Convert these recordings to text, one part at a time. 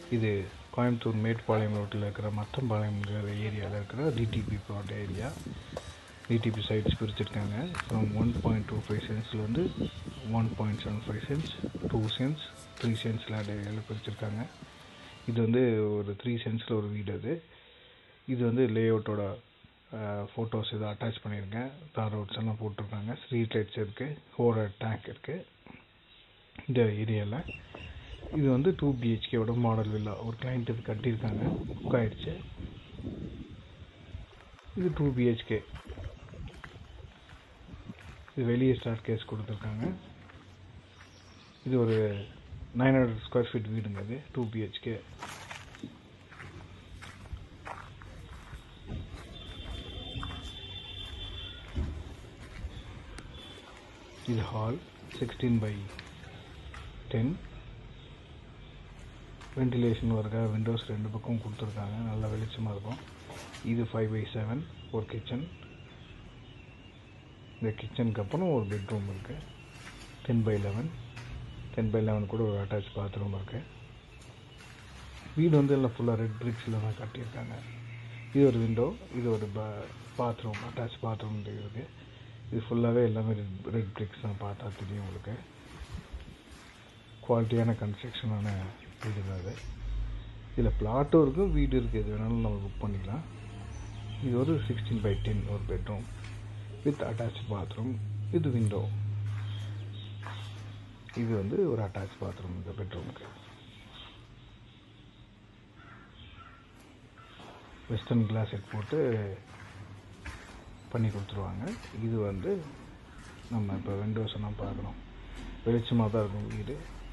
இது கோயம்புத்தூர் மேட்டுப்பாளையம் ரோட்டில் இருக்கிற மத்தம்பாளையம்ங்கிற ஏரியாவில் இருக்கிற DTP plot area DTP sites பிரிச்சிருக்காங்க from one point two five சென்ஸ்லேருந்து one point seven five cents two cents three cents land ஏரியாவில் பிரிச்சிருக்காங்க இது வந்து ஒரு த்ரீ சென்ஸில் ஒரு வீடு அது இது வந்து லேஅவுட்டோட ஃபோட்டோஸ் இதை அட்டாச் பண்ணியிருக்கேன் தார் ரோட்ஸ் எல்லாம் போட்டிருக்காங்க ஸ்ட்ரீட் லைட்ஸ் இருக்குது ஹோர டேங்க் இருக்குது இந்த ஏரியாவில் இது வந்து டூ பிஹெச்கேவோட மாடல் வில்லா ஒரு கிளைண்ட் இது கட்டியிருக்காங்க புக் ஆயிடுச்சு இது டூ பிஹெச்கே இது வெளியே ஸ்டார்ட் கேஸ் கொடுத்துருக்காங்க இது ஒரு நைன் ஹண்ட்ரட் ஸ்கொயர் ஃபீட் வீடுங்க இது டூ பிஹெச்கே இது hall sixteen by ten ventilation ஒர்க்காக விண்டோஸ் ரெண்டு பக்கம் கொடுத்துருக்காங்க நல்லா வெளிச்சமாக இருக்கும் இது ஃபைவ் பை செவன் ஒரு கிச்சன் இந்த கிச்சனுக்கு அப்புறம் ஒரு பெட்ரூம் இருக்குது ten by eleven ten by eleven கூட ஒரு அட்டாச் பாத்ரூம் இருக்குது வீடு வந்து எல்லாம் ஃபுல்லாக ரெட் பிரிக்ஸில் தான் கட்டியிருக்காங்க இது ஒரு விண்டோ இது ஒரு பா பாத்ரூம் அட்டாச் பாத்ரூம் இருக்குது இது ஃபுல்லாகவே எல்லாமே ரெட் ரெட் பிரிக்ஸ் தான் பார்த்தா தெரியும் உங்களுக்கு குவாலிட்டியான கன்ஸ்ட்ரக்ஷனான வீடு தான் அது இதில் பிளாட்டும் இருக்குது வீடு இருக்குது எது வேணாலும் நம்ம புக் பண்ணிக்கலாம் இது ஒரு சிக்ஸ்டீன் பை டென் ஒரு பெட்ரூம் வித் அட்டாச் பாத்ரூம் இது விண்டோ இது வந்து ஒரு அட்டாச் பாத்ரூம் இந்த பெட்ரூமுக்கு வெஸ்டர்ன் கிளாஸ் செட் போட்டு பண்ணி கொடுத்துருவாங்க இது வந்து நம்ம இப்போ விண்டோஸ் எல்லாம் பார்க்குறோம் வெளிச்சமாக தான் இருக்கும் வீடு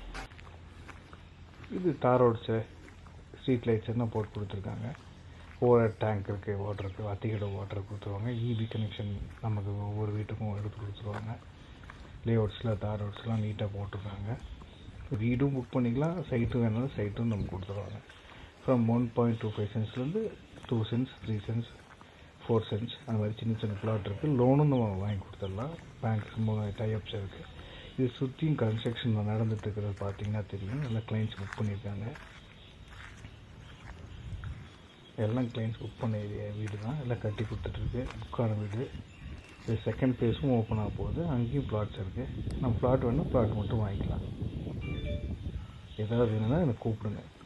இது தார் ரோட்ஸு ஸ்ட்ரீட் லைட்ஸ் எல்லாம் போட்டு கொடுத்துருக்காங்க ஓவர் டேங்க் இருக்குது வாட்டருக்கு அத்திக்கடை வாட்டர் கொடுத்துருவாங்க இபி கனெக்ஷன் நமக்கு ஒவ்வொரு வீட்டுக்கும் எடுத்து கொடுத்துருவாங்க லேஅவுட்ஸில் தார் ரோட்ஸ்லாம் நீட்டாக போட்டிருக்காங்க வீடும் புக் பண்ணிக்கலாம் சைட்டும் வேணாலும் சைட்டும் நம்ம கொடுத்துருவாங்க from one point two five சென்ஸ்லேருந்து two cents three cents four cents அந்த மாதிரி சின்ன சின்ன பிளாட் இருக்குது லோனும் நம்ம வாங்கி கொடுத்துடலாம் பேங்க் டைப்ஸ் இருக்குது இது சுற்றியும் கன்ஸ்ட்ரக்ஷன் நடந்துட்டு இருக்கிறது பார்த்தீங்கன்னா தெரியும் நல்லா கிளைண்ட்ஸ் புக் பண்ணியிருக்காங்க எல்லாம் கிளைண்ட்ஸ் புக் பண்ண ஏரியா வீடு தான் எல்லாம் கட்டி கொடுத்துட்ருக்கு புக்கான வீடு இது செகண்ட் ஃபேஸும் ஓப்பன் ஆக போகுது அங்கேயும் பிளாட்ஸ் இருக்குது நம்ம பிளாட் வேணும் பிளாட் மட்டும் வாங்கிக்கலாம் ஏதாவது வேணும்னா எனக்கு கூப்பிடுங்க